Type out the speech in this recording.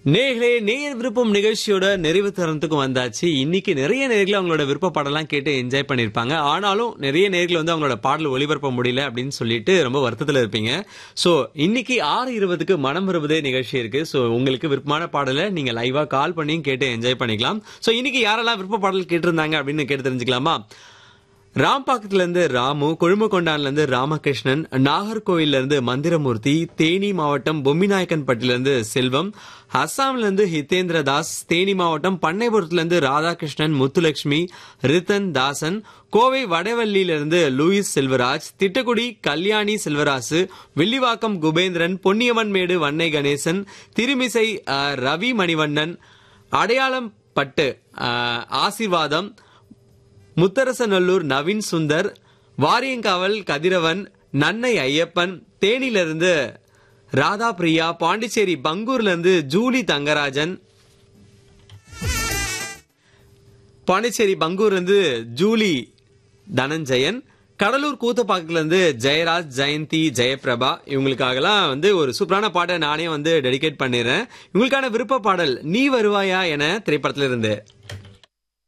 நேர்களே நேயர் விருப்பம் நிகழ்ச்சியோட நிறைவு தருணத்துக்கு வந்தாச்சு இன்னைக்கு நிறைய நேர்கள் அவங்களோட விருப்ப பாடலாம் கேட்டு என்ஜாய் பண்ணிருப்பாங்க ஆனாலும் நிறைய நேர்கள் வந்து அவங்களோட பாடல் ஒளிபரப்ப முடியல அப்படின்னு சொல்லிட்டு ரொம்ப வருத்தத்துல இருப்பீங்க சோ இன்னைக்கு ஆறு இருபதுக்கு மனம் வருவதே நிகழ்ச்சி இருக்கு சோ உங்களுக்கு விருப்பமான பாடலை நீங்க லைவா கால் பண்ணி கேட்டு என்ஜாய் பண்ணிக்கலாம் சோ இன்னைக்கு யாரெல்லாம் விருப்ப பாடல் கேட்டிருந்தாங்க அப்படின்னு கேட்டு தெரிஞ்சுக்கலாமா ராம்பாக்கத்துல இருந்து ராமு கொழும்புகொண்டான்ல இருந்து ராமகிருஷ்ணன் நாகர்கோவில்ல இருந்து மந்திரமூர்த்தி தேனி மாவட்டம் பொம்மிநாயக்கன்பட்டில இருந்து செல்வம் அஸ்ஸாம்ல இருந்து ஹிதேந்திர தாஸ் தேனி மாவட்டம் பண்ணைபுரத்துல இருந்து ராதாகிருஷ்ணன் முத்துலட்சுமி ரித்தன் தாசன் கோவை வடவள்ளியில இருந்து லூயிஸ் செல்வராஜ் திட்டக்குடி கல்யாணி செல்வராசு வில்லிவாக்கம் குபேந்திரன் பொன்னியம்மன் மேடு வன்னை கணேசன் திருமிசை அஹ், ரவி மணிவண்ணன் அடையாளம் பட்டு அஹ், ஆசீர்வாதம் முத்தரசநல்லூர் நவீன் சுந்தர் வாரியங்காவல் கதிரவன் நன்னை ஐயப்பன் தேனியிலிருந்து ராதா பிரியா பாண்டிச்சேரி பங்கூர்ல இருந்து ஜூலி தங்கராஜன் பாண்டிச்சேரி பங்கூர்ல இருந்து ஜூலி தனஞ்சயன் கடலூர் கூத்தப்பாக்கத்துல இருந்து ஜெயராஜ் ஜெயந்தி ஜெயபிரபா இவங்களுக்காகலாம் வந்து ஒரு சூப்பரான பாட்டை நானே வந்து டெடிகேட் பண்ணிடுறேன் இவங்களுக்கான விருப்ப பாடல் நீ வருவாயா என திரைப்படத்துல இருந்து